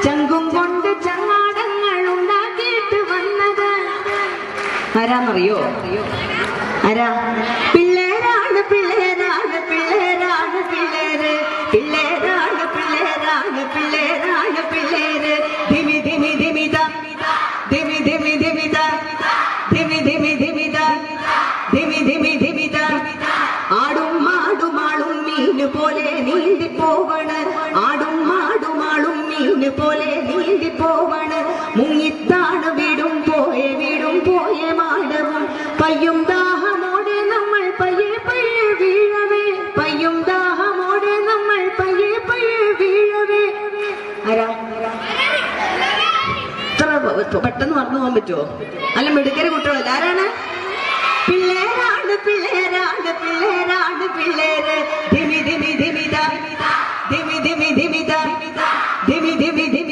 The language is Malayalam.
ചങ്കും കൊണ്ട് ചങ്ങാടങ്ങൾ ഉണ്ടാക്കിയിട്ട് വന്നത് ആരാന്നറിയോ ആരാ പിള്ളേരാണ് പിള്ളേരാണ് പിള്ളേരാണ് പിള്ളേര് പിള്ളേരാണ് പിള്ളേരാണ് പിള്ളേരാണ് പിള്ളേര് ധിമി ധിമി ധിമിത ധിമി ധിമി ധിമിത ധിമി ധിമി ധിമിത ധിമി ധിമി ധിമിത ആടും മാടും ആളും മീന് പോലെ നീന്തി പോവണ് ആടും മാടും ആളും മീന് പോലെ നീന്തി പോവണ് മുങ്ങിത്താണ് വീടും പോയ വീടും പോയ മാടവും പയ്യും ദാഹമോടെ നമ്മൾ പയ്യെ പയ്യെ വീഴവേ പയ്യും ദാഹമോടെ നമ്മൾ പയ്യെ പയ്യെ വീഴവേ ആരാ ഇത്ര പ- പെട്ടെന്ന് മറന്നു പോകാൻ പറ്റുമോ അല്ല മിടുക്കര കുട്ടികളല്ല ആരാണ് പിള്ളേരാണ് പിള്ളേരാണ് പിള്ളേരാണ് പിള്ളേര് ധിമി ധിമി ധിമിത ധിമി ധിമി ധിമിത ധിമി ധിമി ധിമി